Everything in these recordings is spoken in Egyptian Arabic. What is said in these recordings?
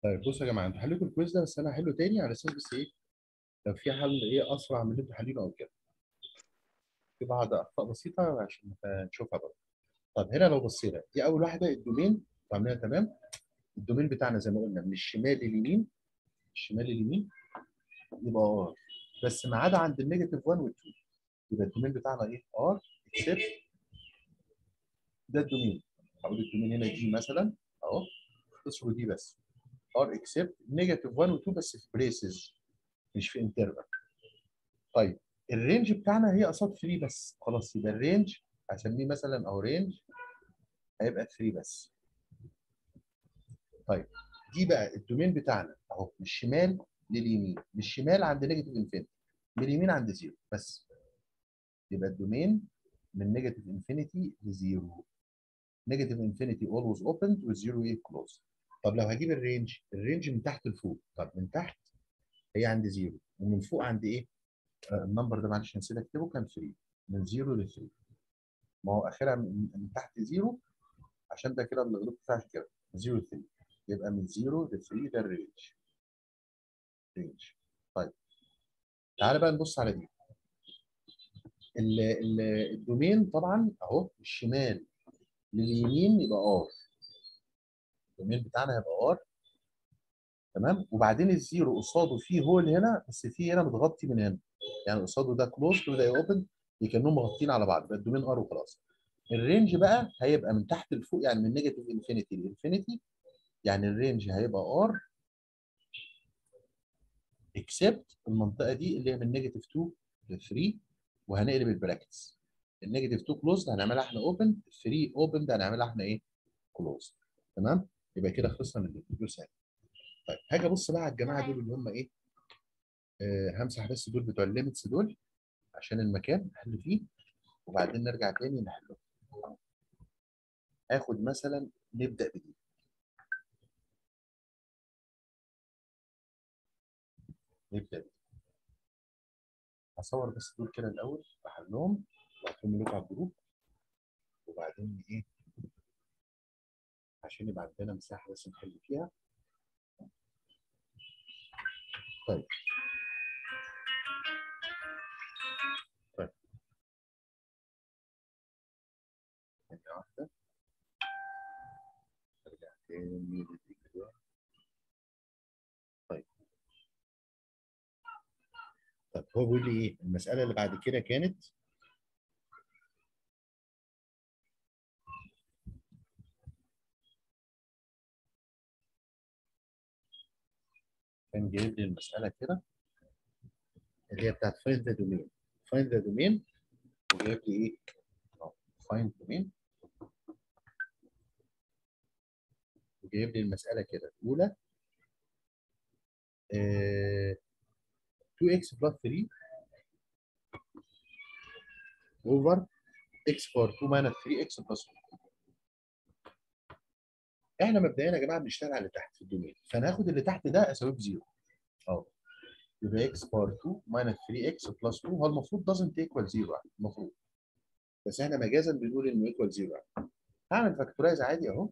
طيب بصوا يا جماعه انتوا حليتوا الكويز ده بس انا هحله تاني على اساس بس ايه لو في حل ايه اسرع من اللي انتوا حالينه او كده في بعض اخطاء بسيطه عشان نشوفها برضه طب هنا لو بصينا دي اول واحده الدومين عاملينها تمام الدومين بتاعنا زي ما قلنا من الشمال لليمين الشمال لليمين يبقى ار بس ما عدا عند النيجاتيف 1 وال 2 يبقى الدومين بتاعنا ايه ار اكسبت ده الدومين هقول الدومين هنا جي مثلا اهو اختصروا دي بس ار اكسبت نيجاتيف 1 و 2 بس في بريسز مش في انترفال طيب الرينج بتاعنا هي قصاد 3 بس خلاص يبقى الرينج هسميه مثلا او رينج هيبقى 3 بس طيب دي بقى الدومين بتاعنا اهو من الشمال لليمين من الشمال عند نيجاتيف انفينيتي من اليمين عند زيرو بس يبقى الدومين من نيجاتيف انفينيتي لزيرو نيجاتيف انفينيتي اولويز اوبند والزيرو ايه كلوز طب لو هجيب الرينج الرينج من تحت لفوق طب من تحت هي عند زيرو ومن فوق عند ايه آه النمبر ده معلش نسيت اكتبه كان 3 من زيرو ل 3 ما هو اخرها من, من تحت زيرو عشان ده كده اللي غلطت فيها عشان كده من زيرو ل 3 يبقى من زيرو ل 3 ده الرينج رينج طيب تعالى بقى نبص على دي ال ال الدومين طبعا اهو الشمال لليمين يبقى ار الدومين بتاعنا هيبقى ار تمام وبعدين الزيرو قصاده فيه هول هنا بس فيه هنا متغطي من هنا يعني قصاده ده كلوز كل ده اوبن كانهم مغطين على بعض يبقى الدومين ار وخلاص الرينج بقى هيبقى من تحت لفوق يعني من نيجاتيف انفينيتي لانفينيتي يعني الرينج هيبقى ار اكسبت المنطقه دي اللي هي من نيجاتيف 2 ل 3 وهنقلب البراكتس النيجاتيف 2 كلوز هنعملها احنا اوبن 3 اوبن ده هنعملها احنا ايه كلوز تمام يبقى كده خلصنا من الفيديو سهل طيب هاجي ابص بقى على الجماعه دول اللي هم ايه آه همسح بس دول بتوع الليمتس دول عشان المكان احل فيه وبعدين نرجع تاني نحله هاخد مثلا نبدا بدي نبدا بدي هصور بس دول كده الاول بحلهم وهحطهم لكم على الجروب وبعدين ايه عشان يبقى عندنا مساحه بس نحل فيها طيب طيب ثانية واحدة ارجع تاني للفيديو طيب طب هو بيقول لي ايه المسألة اللي بعد كده كانت كان جايب لي المسألة كده اللي هي بتاعت find the domain find the domain وجايب لي ايه؟ find domain وجايب لي المسألة كده الأولى آه 2x plus 3 over x power 2 minus 3x plus 1 احنا مبدئيا يا جماعه بنشتغل على اللي تحت في الدومين فانا هاخد اللي تحت ده اساويه بزيرو اه يبقى x باور 2 minus 3x plus 2 هو المفروض doesn't equal 0 المفروض بس احنا مجازا بنقول انه equal 0 هعمل فاكتورايز عادي اهو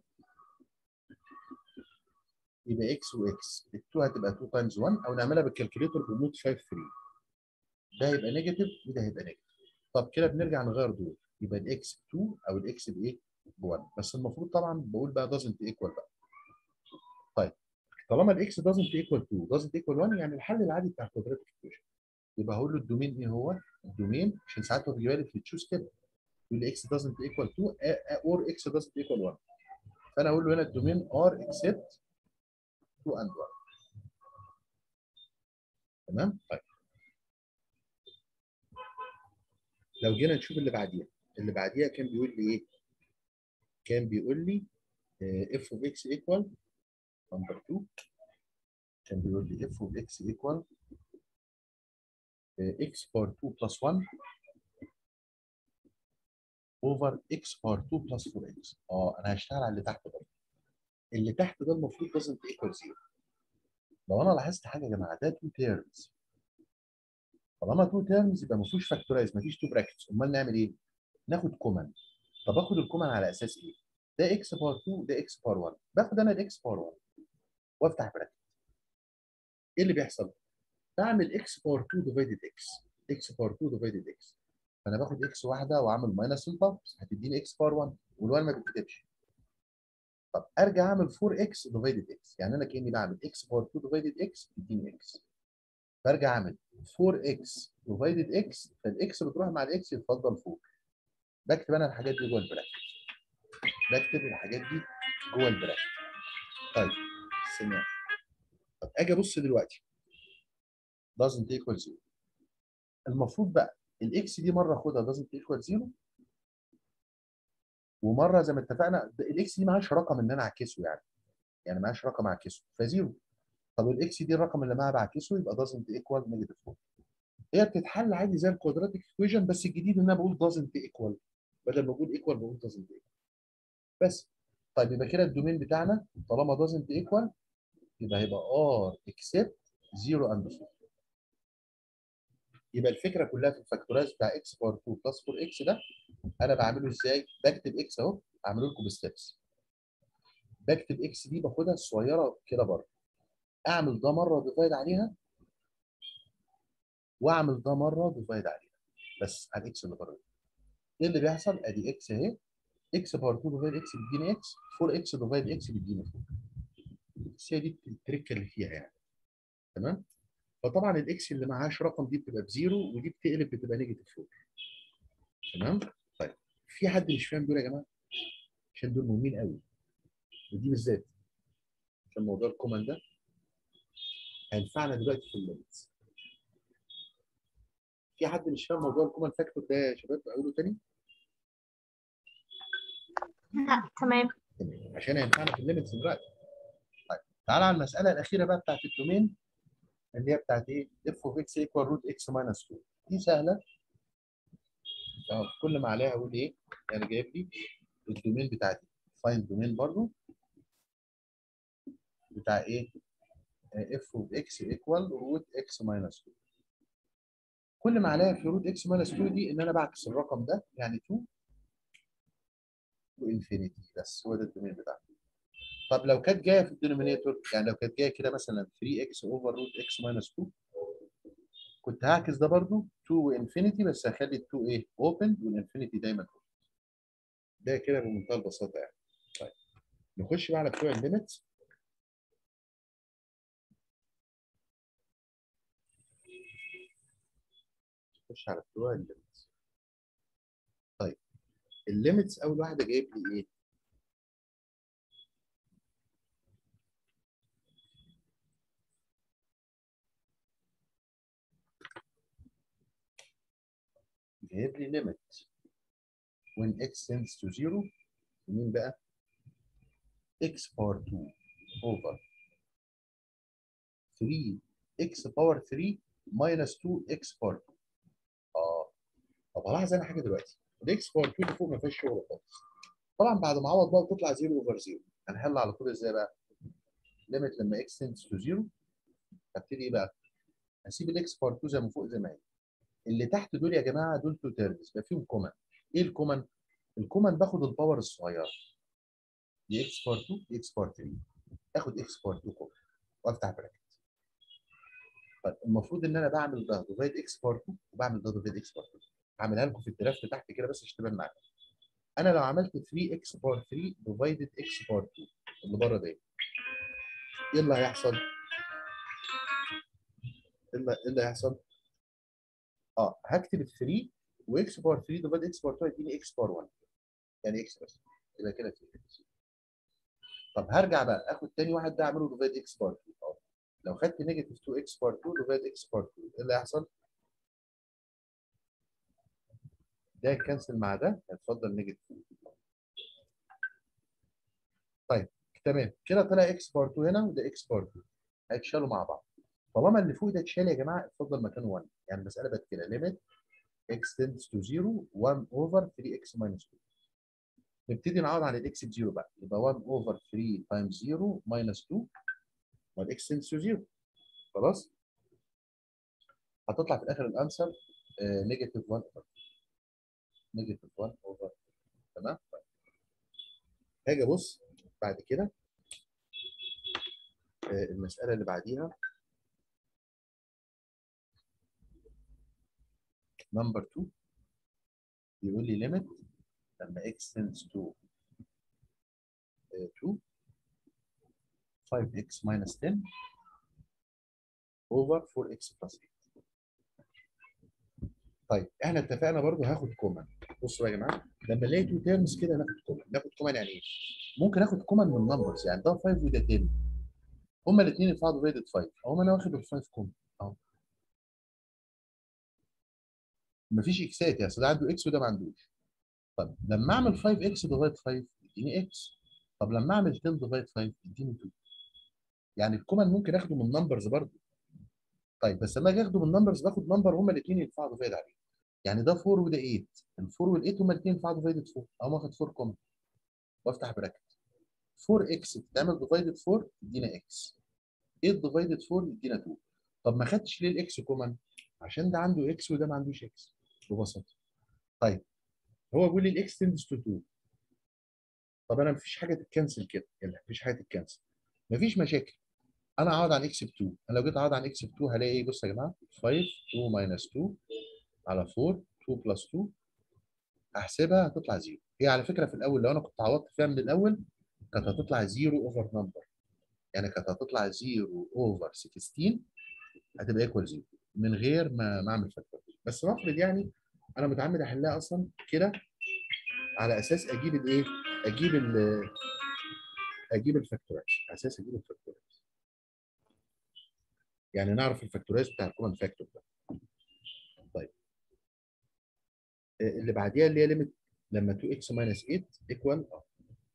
يبقى x وx ال 2 هتبقى 2 تايمز 1 او نعملها بالكالكوليتر بمود 5 3 ده هيبقى نيجاتيف وده هيبقى نيجاتيف طب كده بنرجع نغير دول يبقى الاكس ب 2 او الاكس بايه؟ ب 1 بس المفروض طبعا بقول بقى doesn't equal بقى طيب طالما الاكس doesn't equal 2 doesn't equal 1 يعني الحل العادي بتاع quadratic equation يبقى هقول له الدومين ايه هو؟ الدومين عشان ساعات هو بيجيبها لي في تشوز كده يقول لي اكس doesn't equal 2 or اكس doesn't equal 1 فانا اقول له هنا الدومين ار except 2 and 1 تمام؟ طيب لو جينا نشوف اللي بعديها اللي بعديها كان بيقول لي ايه؟ كان بيقول لي اف اوف اكس ايكوال نمبر 2 كان بيقول لي اف اوف اكس ايكوال اكس بار 2 بلس 1 اوفر اكس بار 2 بلس 4 اكس اه انا هشتغل على اللي تحت ده اللي تحت ده المفروض doesn't equal 0 لو انا لاحظت حاجه يا جماعه ده 2 تيرمز طالما 2 تيرمز يبقى ما فيهوش فاكتورايز ما فيش 2 براكتس امال نعمل ايه؟ ناخد كومن طب اخد الكومن على اساس ايه؟ ده اكس بار 2 ده اكس بار 1 باخد انا الاكس بار 1 وافتح براكت ايه اللي بيحصل؟ بعمل اكس باور 2 ديفايدد اكس اكس باور 2 ديفايدد اكس فانا باخد اكس واحده واعمل ماينس الباورز هتديني اكس باور 1 وال1 ما بتكتبش طب ارجع اعمل 4 اكس ديفايدد اكس يعني انا كاني بعمل اكس باور 2 ديفايدد اكس تديني اكس برجع اعمل 4 اكس ديفايدد اكس فالاكس بتروح مع الاكس يتفضل فوق بكتب انا الحاجات دي جوه البراكت بكتب الحاجات دي جوه البراكت طيب سمع طب اجي ابص دلوقتي doesn't equal 0 المفروض بقى الاكس دي مره اخدها doesn't equal 0 ومره زي ما اتفقنا الاكس دي معهاش رقم ان انا اعكسه يعني يعني معهاش رقم اعكسه فزيرو طب الاكس دي الرقم اللي معاها بعكسه يبقى doesn't equal نيجاتيف 4 هي بتتحل عادي زي الكوادراتيك ايكويشن بس الجديد ان انا بقول doesn't equal بدل ما بقول equal بقول doesn't equal بس طيب يبقى كده الدومين بتاعنا طالما doesn't equal يبقى هيبقى r except 0 and 4 يبقى الفكره كلها في الفاكتورايز بتاع x باور 2 بلس 4 x ده انا بعمله ازاي؟ بكتب x اهو اعمله لكم بستبس بكتب x دي باخدها الصغيره كده بره اعمل ده مره ديفايد عليها واعمل ده مره ديفايد عليها بس على الاكس اللي بره ايه اللي بيحصل؟ ادي اكس اهي اكس باور 2 ديفايد اكس بيديني اكس 4 اكس ديفايد اكس بيديني 4 بس هي دي التركه اللي فيها يعني تمام؟ فطبعا الاكس اللي معهاش رقم دي بتبقى بزيرو ودي بتقلب بتبقى نيجاتيف 4 تمام؟ طيب في حد مش فاهم دول يا جماعه؟ عشان دول مهمين قوي ودي بالذات عشان موضوع الكومن ده هينفعنا دلوقتي في الليمتس في حد مش فاهم موضوع الكومن فاكتور ده يا شباب اقوله تاني لا تمام تمام عشان هينفعنا في الليمتس دلوقتي طيب تعالى على المساله الاخيره بقى بتاعت الدومين اللي هي بتاعت ايه اف اوف اكس ايكوال روت اكس ماينس 2 دي سهله اه كل ما عليها اقول ايه يعني جايب لي الدومين بتاعتي فاين دومين برضو بتاع ايه اف اوف اكس ايكوال روت اكس ماينس 2 كل ما عليها في روت اكس ماينس 2 دي ان انا بعكس الرقم ده يعني 2 وانفينيتي بس هو ده الدومين بتاعتي طب لو كانت جايه في الدينومينيتور يعني لو كانت جايه كده مثلا 3 اكس اوفر روت اكس ماينس 2 كنت هعكس ده برضو 2 وانفينيتي بس هخلي ال 2 ايه اوبن والانفينيتي دايما اوبن ده كده بمنتهى البساطه يعني طيب نخش بقى على بتوع الليميتس نخش على بتوع الليميتس طيب الليميتس اول واحده جايب لي ايه جايب لي limit when x tends to 0 مين بقى؟ x power 2 over 3 x power 3 minus 2 x power 2 اه طب هلاحظ انا حاجه دلوقتي ال x power 2 اللي فوق ما فيهاش شغل خالص طبعا بعد ما اعوض بقى وتطلع 0 over 0 هنحل على طول ازاي بقى؟ limit لما x tends to 0 هبتدي ايه بقى؟ هسيب ال x power 2 زي ما فوق زي ما هي اللي تحت دول يا جماعه دول تو تيرمز يبقى فيهم كومن ايه الكومن؟ الكومن باخد الباور الصغيره دي اكس بار 2 دي اكس بار 3 اخد اكس بار 2 كومن وافتح براكت طيب المفروض ان انا بعمل ده ديفايد اكس بار 2 وبعمل ده ديفايد اكس بار 2 هعملها لكم في الدرافت تحت كده بس عشان تبان معاكم انا لو عملت 3 اكس بار 3 ديفايدد اكس بار 2 اللي بره ده ايه اللي هيحصل؟ ايه اللي إيه اللي هيحصل؟ اه هكتب ال 3 واكس باور 3 ديفايد اكس باور 2 يديني اكس باور 1 يعني اكس بس يبقى كده 3 طب هرجع بقى اخد تاني واحد ده اعمله ديفايد اكس باور 2 اه لو خدت نيجاتيف 2 اكس باور 2 ديفايد اكس باور 2 ايه اللي هيحصل؟ ده يتكنسل مع ده هيتفضل نيجاتيف 2 طيب تمام كده طلع اكس باور 2 هنا وده اكس باور 2 هيتشالوا مع بعض طالما اللي فوق ده اتشال يا جماعه اتفضل مكانه 1 يعني المساله بقت كده ليميت x tends to 0 1 over 3x minus 2 نبتدي نعوض عن الاكس بزيرو بقى يبقى 1 over 3 times 0 minus 2 والاكس tends to 0 خلاص هتطلع في الاخر الانسر نيجاتيف 1 over نيجاتيف 1 over تمام طيب هاجي ابص بعد كده آه، المساله اللي بعديها نمبر 2 بيقول لي limit لما x tends to آه، 2 5x minus 10 over 4x plus 8 طيب احنا اتفقنا برضو هاخد كومن بصوا يا جماعه لما نلاقي تو تيرمز كده ناخد كومن ناخد كومن يعني ايه؟ ممكن اخد كومن من نمبرز يعني ده 5 وده 10 هما الاثنين ينفعوا ديفايدد 5 اهو انا واخد ال 5 كومن اهو مفيش اكسات يعني أصل ده عنده اكس وده ما عندوش طب لما اعمل 5 اكس ديفايد 5 يديني اكس طب لما اعمل 10 ديفايد 5 يديني 2 يعني الكومن ممكن اخده من نمبرز برضه طيب بس لما اجي اخده من نمبرز باخد نمبر هما الاثنين ينفعوا ديفايد عليه يعني ده 4 وده 8 ال 4 وال 8 هما الاثنين ينفعوا ديفايدد 4 اقوم واخد 4 كومن وافتح براكت 4 اكس بتتعمل ديفايدد 4 تدينا اكس 8 ديفايدد 4 يدينا 2 طب ما خدتش ليه الاكس كومن عشان ده عنده اكس وده ما عندوش اكس ببساطه طيب هو بيقول لي الاكس تندس تو 2 طب انا مفيش حاجه تتكنسل كده يعني مفيش حاجه تتكنسل مفيش مشاكل انا اقعد عن اكس ب 2 انا لو جيت اقعد عن اكس ب 2 هلاقي ايه بص يا جماعه 5 2 ماينس 2 على 4 2 بلس 2 احسبها هتطلع 0 هي على فكره في الاول لو انا كنت عوضت فيها من الاول كانت هتطلع 0 اوفر نمبر يعني كانت هتطلع 0 اوفر 16 هتبقى ايكوال 0 من غير ما ما اعمل فاكتور بس نفرض يعني انا متعمد احلها اصلا كده على اساس اجيب الايه؟ اجيب ال اجيب الفاكتورايز على اساس اجيب الفاكتورايز يعني نعرف الفاكتورايز بتاع الكومن فاكتور ده طيب آه، اللي بعديها اللي هي ليميت لما 2x minus 8 equal اه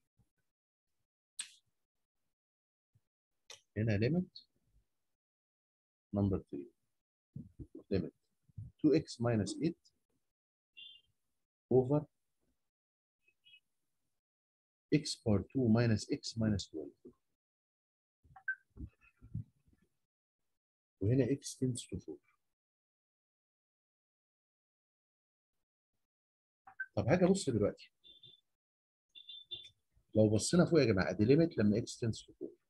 هنا ليميت نمبر 3 ليميت 2x minus 8 over x power 2 minus x minus 12 وهنا x tends to 4 طب هاجي ابص دلوقتي لو بصينا فوق يا جماعه دي ليميت لما x tends to 4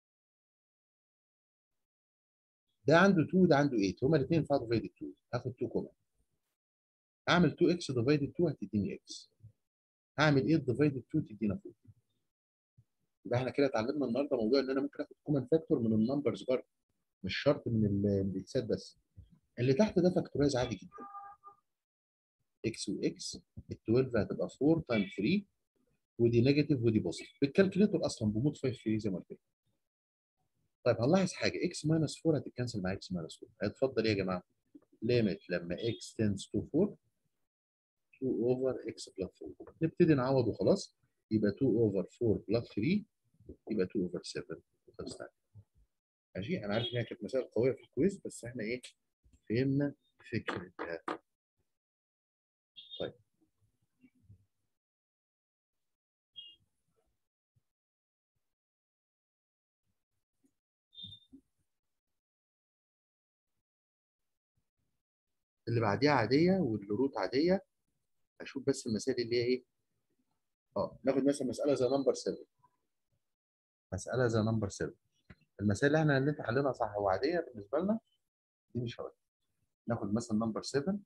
ده عنده 2 وده عنده 8 هما الاثنين ينفعوا ديفايد 2 هاخد 2 كومن اعمل 2x ديفايد 2 هتديني x هعمل 8 ديفايد 2 تدينا 4 يبقى احنا كده اتعلمنا النهارده موضوع ان انا ممكن اخد كومن فاكتور من النمبرز برضه مش شرط من ال- من الاكسات بس اللي تحت ده فاكتورايز عادي جدا x واكس ال 12 هتبقى 4 تايم 3 ودي نيجاتيف ودي بوزيتيف بالكالكوليتور اصلا بموت 5 3 زي ما قلت لك طيب هنلاحظ حاجه x ماينس 4 هتتكنسل مع x ماينس 4 هيتفضل ايه يا جماعه؟ ليميت لما x tends to 4 2 over x plus 4 نبتدي نعوض وخلاص يبقى 2 over 4 plus 3 يبقى 2 over 7 خلصنا عليه. ماشي انا عارف ان هي كانت مسائل قويه في الكويز بس احنا ايه فهمنا فكرتها طيب اللي بعديها عاديه واللي روت عاديه اشوف بس المسائل اللي هي ايه اه ناخد مثلا مساله زي نمبر 7 مساله زي نمبر 7 المسائل اللي احنا هنلف حللها صح وعاديه بالنسبه لنا دي مش هقول ناخد مثلا نمبر 7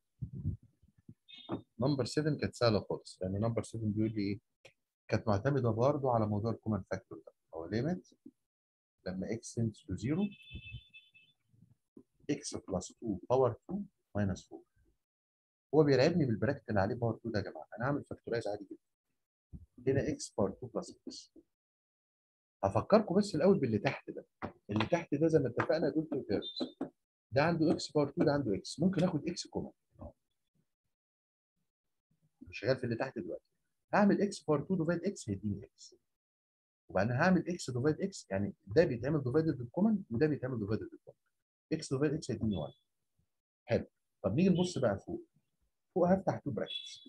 نمبر 7 كانت سهله خالص يعني نمبر 7 بيقول لي ايه كانت معتمده برضه على موضوع الكومن فاكتور ده هو ليميت لما x tends to 0 x plus 2 باور 2 minus 4 هو بيلعبني بالبراكت اللي عليه باور 2 ده يا جماعه انا هعمل فاكتورايز عادي جدا هنا x باور 2 بلس x هفكركم بس الاول باللي تحت ده اللي تحت ده زي ما اتفقنا دول تو تيرمز ده عنده x باور 2 ده عنده x ممكن اخد x كومن شغال في اللي تحت دلوقتي هعمل x باور 2 ديفايد x هيديني x وبعدين هعمل x ديفايد x يعني ده بيتعمل ديفايدد بالكومن وده بيتعمل ديفايدد بالكومن x ديفايد x هيديني 1 حلو طب نيجي نبص بقى فوق فوق هفتح 2 براكتس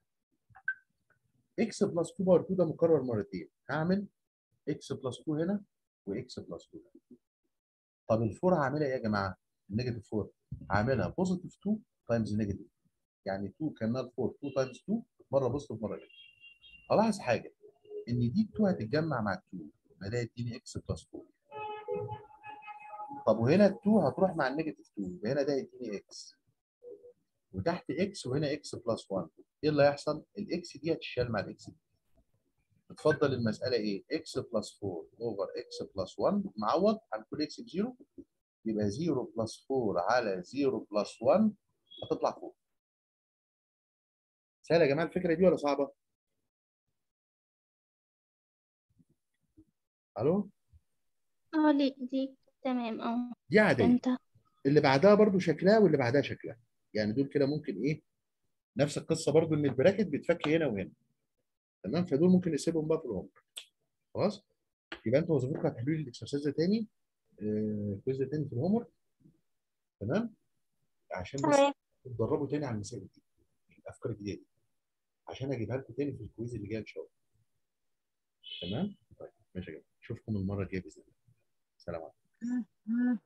x بلس 2 باور 2 ده مكرر مرتين هعمل x بلس 2 هنا وx بلس 2 هنا طب الفور هعملها ايه يا جماعه؟ النيجاتيف 4 هعملها بوزيتيف 2 تايمز نيجاتيف يعني 2 كانها 4 2 تايمز 2 مره بوزيتيف مره نيجاتيف الاحظ حاجه ان دي 2 هتتجمع مع 2 فده يديني x بلس 4 طب وهنا ال 2 هتروح مع النيجاتيف 2 يبقى هنا ده يديني اكس وتحت اكس وهنا اكس بلس 1 ايه اللي هيحصل؟ الاكس دي هتشال مع الاكس دي بتفضل المساله ايه؟ اكس بلس 4 اوفر اكس بلس 1 معوض عن كل اكس بزيرو يبقى 0 بلس 4 على 0 بلس 1 هتطلع فوق سهله يا جماعه الفكره دي ولا صعبه؟ الو اه لي دي تمام اه دي عاديه انت اللي بعدها برضو شكلها واللي بعدها شكلها يعني دول كده ممكن ايه نفس القصه برضو ان البراكت بيتفك هنا وهنا تمام فدول ممكن نسيبهم بقى في الهوم خلاص يبقى انتوا وظيفتكم هتحلوا لي الاكسرسايز ده تاني آه، الكويز ده تاني في الهوم تمام عشان بس تمام تتدربوا تاني على المسائل دي الافكار الجديده دي عشان اجيبها لكم تاني في الكويز اللي جاي ان شاء الله تمام طيب ماشي يا جماعه اشوفكم المره الجايه باذن الله سلام عليكم